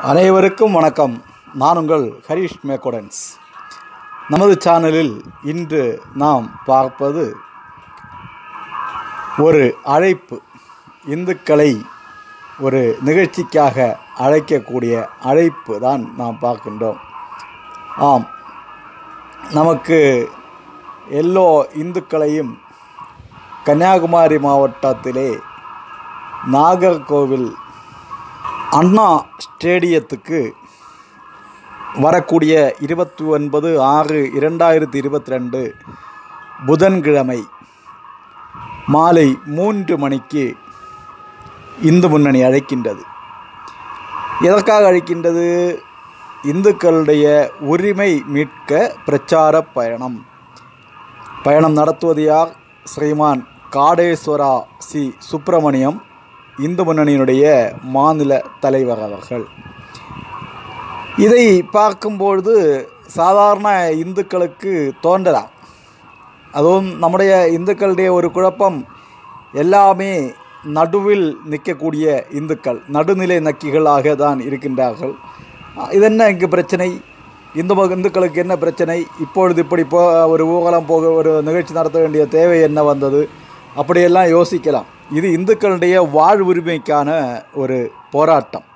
அனைவருக்கும் வணக்கம் நான் உங்கள் ஹரிஷ் மேக்கோடன்ஸ் நமது சேனலில் இன்று நாம் பார்ப்பது ஒரு அழைப்பு இந்துக்களை ஒரு நிகழ்ச்சிக்காக அழைக்கக்கூடிய அழைப்பு தான் நாம் பார்க்கின்றோம் ஆம் நமக்கு எல்லோ இந்துக்களையும் கன்னியாகுமரி மாவட்டத்திலே நாகர்கோவில் அண்ணா ஸ்டேடியத்துக்கு வரக்கூடிய இருபத்தி ஒன்பது ஆறு இரண்டாயிரத்தி இருபத்தி ரெண்டு புதன்கிழமை மாலை மூன்று மணிக்கு இந்து முன்னணி அழைக்கின்றது எதற்காக அழைக்கின்றது இந்துக்களுடைய உரிமை மீட்க பிரச்சார பயணம் பயணம் நடத்துவது யார் ஸ்ரீமான் காடேஸ்வரா சி சுப்பிரமணியம் இந்து முன்னணியினுடைய மாநில தலைவர் அவர்கள் இதை பார்க்கும்பொழுது சாதாரண இந்துக்களுக்கு தோன்றலாம் அதுவும் நம்முடைய இந்துக்களுடைய ஒரு குழப்பம் எல்லாமே நடுவில் நிற்கக்கூடிய இந்துக்கள் நடுநிலை நக்கிகளாக தான் இருக்கின்றார்கள் இதென்ன இங்கு பிரச்சனை இந்து ம- இந்துக்களுக்கு என்ன பிரச்சனை இப்பொழுது இப்படி போ ஒரு ஊர்வலம் போக ஒரு நிகழ்ச்சி நடத்த வேண்டிய தேவை என்ன வந்தது அப்படியெல்லாம் யோசிக்கலாம் இது இந்துக்களுடைய வாழ்வுரிமைக்கான ஒரு போராட்டம்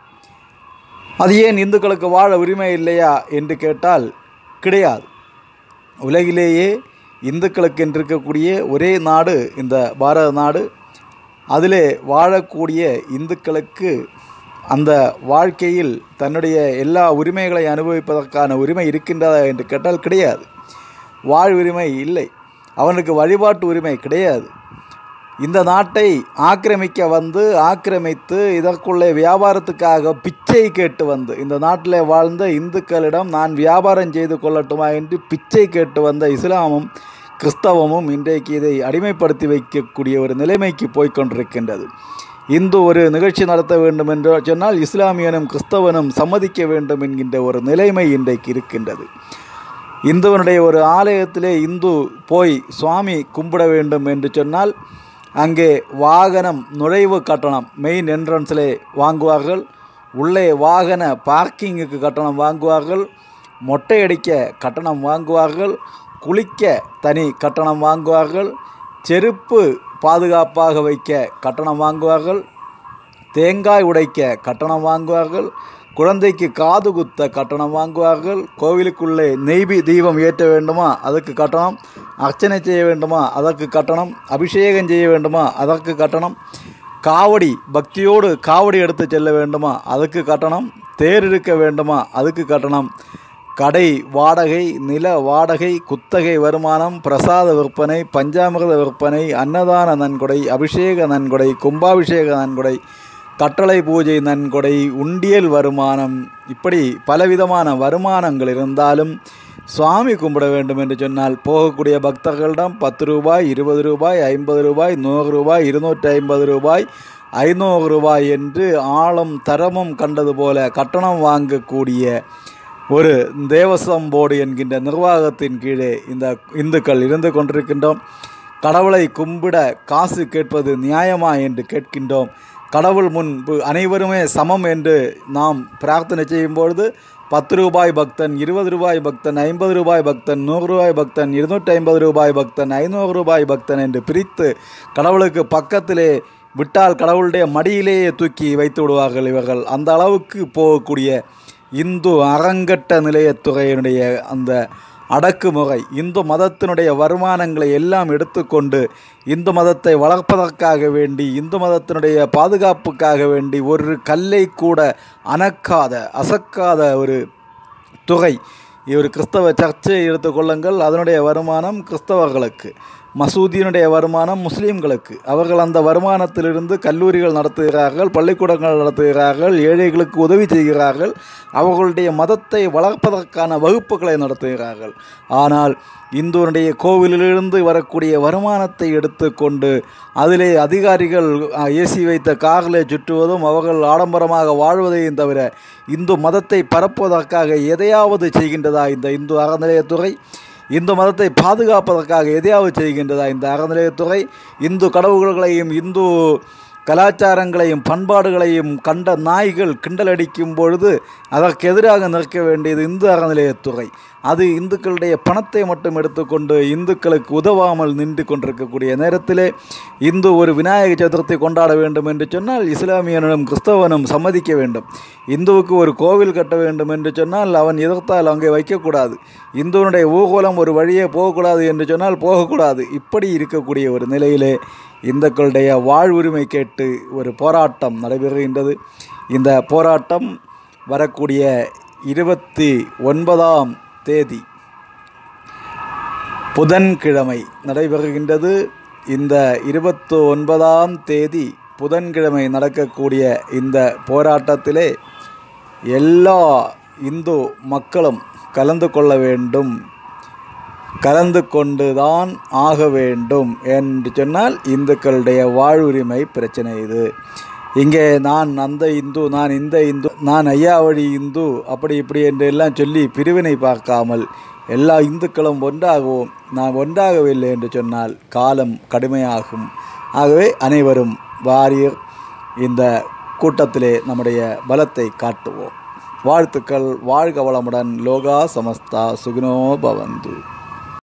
அது ஏன் இந்துக்களுக்கு வாழ உரிமை இல்லையா என்று கேட்டால் கிடையாது உலகிலேயே இந்துக்களுக்கு என்று இருக்கக்கூடிய ஒரே நாடு இந்த பாரத நாடு அதிலே வாழக்கூடிய இந்துக்களுக்கு அந்த வாழ்க்கையில் தன்னுடைய எல்லா உரிமைகளை அனுபவிப்பதற்கான உரிமை இருக்கின்றதா என்று கேட்டால் கிடையாது வாழ் உரிமை இல்லை அவனுக்கு வழிபாட்டு உரிமை கிடையாது இந்த நாட்டை ஆக்கிரமிக்க வந்து ஆக்கிரமித்து இதற்குள்ளே வியாபாரத்துக்காக பிச்சை கேட்டு வந்து இந்த நாட்டில் வாழ்ந்த இந்துக்களிடம் நான் வியாபாரம் செய்து கொள்ளட்டுமா என்று பிச்சை கேட்டு வந்த இஸ்லாமும் கிறிஸ்தவமும் இன்றைக்கு இதை அடிமைப்படுத்தி வைக்கக்கூடிய ஒரு நிலைமைக்கு போய்க் கொண்டிருக்கின்றது இந்து ஒரு நிகழ்ச்சி நடத்த வேண்டும் என்று சொன்னால் இஸ்லாமியனும் கிறிஸ்தவனும் சம்மதிக்க வேண்டும் என்கின்ற ஒரு நிலைமை இன்றைக்கு இருக்கின்றது இந்துவனுடைய ஒரு ஆலயத்திலே இந்து போய் சுவாமி கும்பிட வேண்டும் என்று சொன்னால் அங்கே வாகனம் நுழைவு கட்டணம் மெயின் என்ட்ரன்ஸிலே வாங்குவார்கள் உள்ளே வாகன பார்க்கிங்குக்கு கட்டணம் வாங்குவார்கள் மொட்டை அடிக்க கட்டணம் வாங்குவார்கள் குளிக்க தனி கட்டணம் வாங்குவார்கள் செருப்பு பாதுகாப்பாக வைக்க கட்டணம் வாங்குவார்கள் தேங்காய் உடைக்க கட்டணம் வாங்குவார்கள் குழந்தைக்கு காது குத்த கட்டணம் வாங்குவார்கள் கோவிலுக்குள்ளே நெய்பி தீபம் ஏற்ற வேண்டுமா அதுக்கு கட்டணம் அர்ச்சனை செய்ய வேண்டுமா அதற்கு கட்டணம் அபிஷேகம் செய்ய வேண்டுமா அதற்கு கட்டணம் காவடி பக்தியோடு காவடி எடுத்து செல்ல வேண்டுமா அதுக்கு கட்டணம் தேர் இருக்க வேண்டுமா அதுக்கு கட்டணம் கடை வாடகை நில வாடகை குத்தகை வருமானம் பிரசாத விற்பனை பஞ்சாமிர்த விற்பனை அன்னதான நன்கொடை அபிஷேக நன்கொடை கும்பாபிஷேக நன்கொடை கட்டளை பூஜை நன்கொடை உண்டியல் வருமானம் இப்படி பலவிதமான வருமானங்கள் இருந்தாலும் சுவாமி கும்பிட வேண்டும் என்று சொன்னால் போகக்கூடிய பக்தர்களிடம் பத்து ரூபாய் இருபது ரூபாய் ஐம்பது ரூபாய் நூறு ரூபாய் இருநூற்றி ஐம்பது ரூபாய் ஐநூறு ரூபாய் என்று ஆளும் தரமும் கண்டது போல கட்டணம் வாங்கக்கூடிய ஒரு தேவசம் போர்டு என்கின்ற நிர்வாகத்தின் கீழே இந்த இந்துக்கள் இருந்து கொண்டிருக்கின்றோம் கடவுளை கும்பிட காசு கேட்பது நியாயமா என்று கேட்கின்றோம் கடவுள் முன்பு அனைவருமே சமம் என்று நாம் பிரார்த்தனை செய்யும்பொழுது பத்து ரூபாய் பக்தன் இருபது ரூபாய் பக்தன் ஐம்பது ரூபாய் பக்தன் நூறு ரூபாய் பக்தன் இருநூற்றி ஐம்பது ரூபாய் பக்தன் ஐநூறு ரூபாய் பக்தன் என்று பிரித்து கடவுளுக்கு பக்கத்திலே விட்டால் கடவுளுடைய மடியிலேயே தூக்கி வைத்து விடுவார்கள் இவர்கள் அந்த அளவுக்கு போகக்கூடிய இந்து அறங்கட்ட நிலையத்துறையினுடைய அந்த அடக்குமுறை இந்து மதத்தினுடைய வருமானங்களை எல்லாம் எடுத்துக்கொண்டு இந்து மதத்தை வளர்ப்பதற்காக வேண்டி இந்து மதத்தினுடைய பாதுகாப்புக்காக வேண்டி ஒரு கல்லை கூட அணக்காத அசக்காத ஒரு துறை ஒரு கிறிஸ்தவ சர்ச்சை எடுத்துக்கொள்ளுங்கள் அதனுடைய வருமானம் கிறிஸ்தவர்களுக்கு மசூதியினுடைய வருமானம் முஸ்லீம்களுக்கு அவர்கள் அந்த வருமானத்திலிருந்து கல்லூரிகள் நடத்துகிறார்கள் பள்ளிக்கூடங்கள் நடத்துகிறார்கள் ஏழைகளுக்கு உதவி செய்கிறார்கள் அவர்களுடைய மதத்தை வளர்ப்பதற்கான வகுப்புகளை நடத்துகிறார்கள் ஆனால் இந்துவனுடைய கோவிலிலிருந்து வரக்கூடிய வருமானத்தை எடுத்துக்கொண்டு அதிலே அதிகாரிகள் ஏசி வைத்த காரில் சுற்றுவதும் அவர்கள் ஆடம்பரமாக வாழ்வதையும் தவிர இந்து மதத்தை பரப்புவதற்காக எதையாவது செய்கின்றதா இந்த இந்து அறநிலையத்துறை இந்து மதத்தை பாதுகாப்பதற்காக எதையாவது செய்கின்றதா இந்த அறநிலையத்துறை இந்து கடவுள்களையும் இந்து கலாச்சாரங்களையும் பண்பாடுகளையும் கண்ட நாய்கள் கிண்டலடிக்கும் பொழுது அதற்கு எதிராக நிற்க வேண்டியது இந்து அறநிலையத்துறை அது இந்துக்களுடைய பணத்தை மட்டும் எடுத்துக்கொண்டு இந்துக்களுக்கு உதவாமல் நின்று கொண்டிருக்கக்கூடிய நேரத்திலே இந்து ஒரு விநாயக சதுர்த்தி கொண்டாட வேண்டும் என்று சொன்னால் இஸ்லாமியனும் கிறிஸ்தவனும் சம்மதிக்க வேண்டும் இந்துவுக்கு ஒரு கோவில் கட்ட வேண்டும் என்று சொன்னால் அவன் எதிர்த்தால் அங்கே வைக்கக்கூடாது இந்துவனுடைய ஊர்வலம் ஒரு வழியே போகக்கூடாது என்று சொன்னால் போகக்கூடாது இப்படி இருக்கக்கூடிய ஒரு நிலையிலே இந்துக்களுடைய வாழ்வுரிமை கேட்டு ஒரு போராட்டம் நடைபெறுகின்றது இந்த போராட்டம் வரக்கூடிய இருபத்தி ஒன்பதாம் தேதி புதன்கிழமை நடைபெறுகின்றது இந்த இருபத்தி ஒன்பதாம் தேதி புதன்கிழமை நடக்கக்கூடிய இந்த போராட்டத்திலே எல்லா இந்து மக்களும் கலந்து கொள்ள வேண்டும் கலந்து கொண்டுதான் ஆக வேண்டும் என்று சொன்னால் இந்துக்களுடைய வாழ்வுரிமை பிரச்சனை இது இங்கே நான் அந்த இந்து நான் இந்த இந்து நான் ஐயாவழி இந்து அப்படி இப்படி என்று எல்லாம் சொல்லி பிரிவினை பார்க்காமல் எல்லா இந்துக்களும் ஒன்றாகவும் நான் ஒன்றாகவில்லை என்று சொன்னால் காலம் கடுமையாகும் ஆகவே அனைவரும் வாரியர் இந்த கூட்டத்திலே நம்முடைய பலத்தை காட்டுவோம் வாழ்த்துக்கள் வாழ்க வளமுடன் லோகா சமஸ்தா சுகுனோ பவந்து